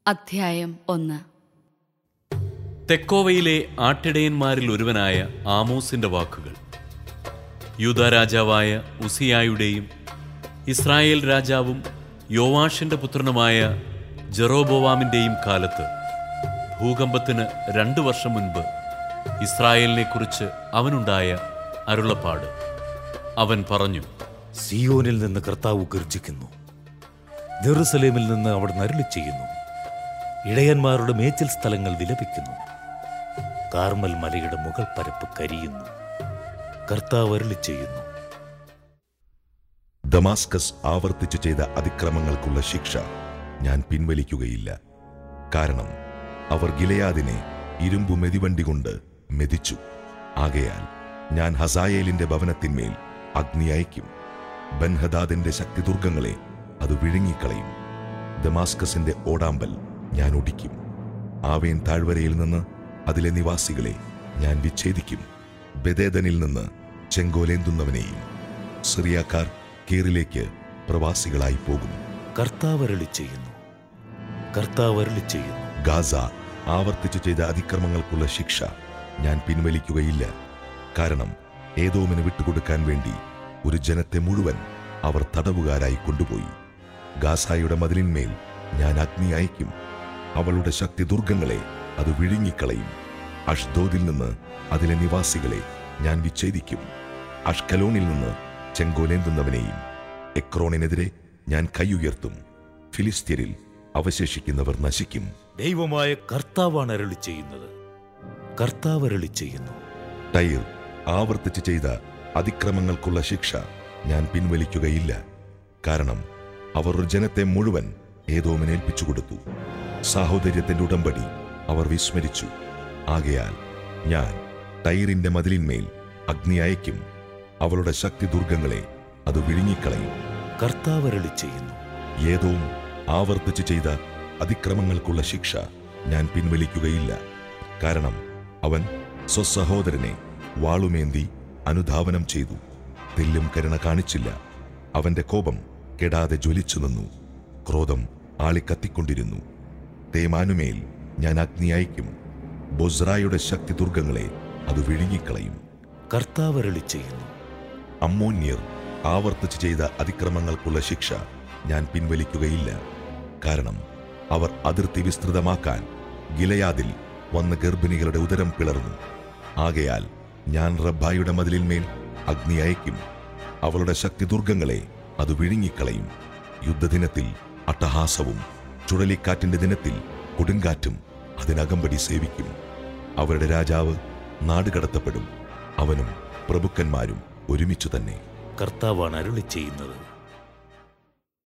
അധ്യായം ഒന്ന് തെക്കോവയിലെ ആട്ടിടയന്മാരിൽ ഒരുവനായ ആമോസിന്റെ വാക്കുകൾ യൂദ രാജാവായ ഉസിയായുടെയും ഇസ്രായേൽ രാജാവും യോവാഷിന്റെ പുത്രനുമായ ജെറോബോവാമിന്റെയും കാലത്ത് ഭൂകമ്പത്തിന് രണ്ടു വർഷം മുൻപ് ഇസ്രായേലിനെ കുറിച്ച് അവനുണ്ടായ അരുളപ്പാട് അവൻ പറഞ്ഞു സിയോനിൽ നിന്ന് കർത്താവ് ഗർജിക്കുന്നു ജെറുസലേമിൽ നിന്ന് അവിടെ നരുളി ചെയ്യുന്നു ഇടയന്മാരുടെ മേച്ചിൽ സ്ഥലങ്ങൾ വിലപിക്കുന്നു കാർമൽ മലയുടെ മുകൾ പരപ്പ് കരിയുന്നു കർത്താവ് അരുളി ചെയ്യുന്നു ദമാസ്കസ് ആവർത്തിച്ചു ചെയ്ത അതിക്രമങ്ങൾക്കുള്ള ശിക്ഷ ഞാൻ പിൻവലിക്കുകയില്ല കാരണം അവർ ഗിലയാദിനെ ഇരുമ്പു മെതിവണ്ടി കൊണ്ട് മെതിച്ചു ആകയാൽ ഞാൻ ഹസായേലിന്റെ ഭവനത്തിന്മേൽ അഗ്നി അയക്കും ബൻഹദാദിന്റെ ശക്തിദുർഗങ്ങളെ അത് വിഴുങ്ങിക്കളയും ദമാസ്കസിന്റെ ഓടാമ്പൽ ഞാൻ ഒടിക്കും ആവേൻ താഴ്വരയിൽ നിന്ന് അതിലെ നിവാസികളെ ഞാൻ വിച്ഛേദിക്കും ബദേദനിൽ നിന്ന് ചെങ്കോലേന്തുന്നവനെയും സിറിയാക്കാർ കീറിലേക്ക് പ്രവാസികളായി പോകും കർത്താവ് അരുളി ചെയ്യുന്നു കർത്താവ് അരുളി ചെയ്യുന്നു ഗാസ ആവർത്തിച്ചു ചെയ്ത അതിക്രമങ്ങൾക്കുള്ള ശിക്ഷ ഞാൻ പിൻവലിക്കുകയില്ല കാരണം ഏതോമിന് വിട്ടുകൊടുക്കാൻ വേണ്ടി ഒരു ജനത്തെ മുഴുവൻ അവർ തടവുകാരായി കൊണ്ടുപോയി ഗാസായുടെ മതിലിന്മേൽ ഞാൻ അഗ്നി അയക്കും അവളുടെ ശക്തി ദുർഗങ്ങളെ അത് വിഴുങ്ങിക്കളയും അഷ്ദോദിൽ നിന്ന് അതിലെ നിവാസികളെ ഞാൻ വിച്ഛേദിക്കും അഷ്കലോണിൽ നിന്ന് ചെങ്കോലേന്തുന്നവനെയും എക്രോണിനെതിരെ ഞാൻ കൈയുയർത്തും ഫിലിസ്ത്യരിൽ അവശേഷിക്കുന്നവർ നശിക്കും ദൈവമായ കർത്താവാണ് അരുളി ചെയ്യുന്നത് കർത്താവ് അരുളി ചെയ്യുന്നു ടൈർ ആവർത്തിച്ച് ചെയ്ത അതിക്രമങ്ങൾക്കുള്ള ശിക്ഷ ഞാൻ പിൻവലിക്കുകയില്ല കാരണം അവർ ഒരു ജനത്തെ മുഴുവൻ ഏതോമിന് ഏൽപ്പിച്ചു കൊടുത്തു സാഹോദര്യത്തിന്റെ ഉടമ്പടി അവർ വിസ്മരിച്ചു ആകയാൽ ഞാൻ ടൈറിന്റെ മതിലിന്മേൽ അഗ്നി അയക്കും അവളുടെ ശക്തി ദുർഗങ്ങളെ അത് വിഴുങ്ങിക്കളയും കർത്താവ് അരുളി ചെയ്യുന്നു ഏതോം ആവർത്തിച്ച് ചെയ്ത അതിക്രമങ്ങൾക്കുള്ള ശിക്ഷ ഞാൻ പിൻവലിക്കുകയില്ല കാരണം അവൻ സ്വസഹോദരനെ വാളുമേന്തി അനുധാവനം ചെയ്തു തെല്ലും കരുണ കാണിച്ചില്ല അവന്റെ കോപം കെടാതെ ജ്വലിച്ചു നിന്നു ക്രോധം ആളിക്കത്തിക്കൊണ്ടിരുന്നു തേമാനുമേൽ ഞാൻ അഗ്നി അയക്കും ബൊസ്രായുടെ ശക്തി ദുർഗങ്ങളെ അത് വിഴുങ്ങിക്കളയും കർത്താവ് അരുളി ചെയ്യുന്നു അമ്മോന്യർ ആവർത്തിച്ച് ചെയ്ത അതിക്രമങ്ങൾക്കുള്ള ശിക്ഷ ഞാൻ പിൻവലിക്കുകയില്ല കാരണം അവർ അതിർത്തി വിസ്തൃതമാക്കാൻ ഗിലയാദിൽ വന്ന ഗർഭിണികളുടെ ഉദരം പിളർന്നു ആകയാൽ ഞാൻ റബ്ബായുടെ മതിലിന്മേൽ അഗ്നി അയക്കും അവളുടെ ശക്തി ദുർഗങ്ങളെ അത് വിഴുങ്ങിക്കളയും യുദ്ധദിനത്തിൽ അട്ടഹാസവും ചുഴലിക്കാറ്റിന്റെ ദിനത്തിൽ കൊടുങ്കാറ്റും അതിനകമ്പടി സേവിക്കും അവരുടെ രാജാവ് നാടുകടത്തപ്പെടും അവനും പ്രഭുക്കന്മാരും ഒരുമിച്ചു തന്നെ കർത്താവാണ് അരുളി ചെയ്യുന്നത്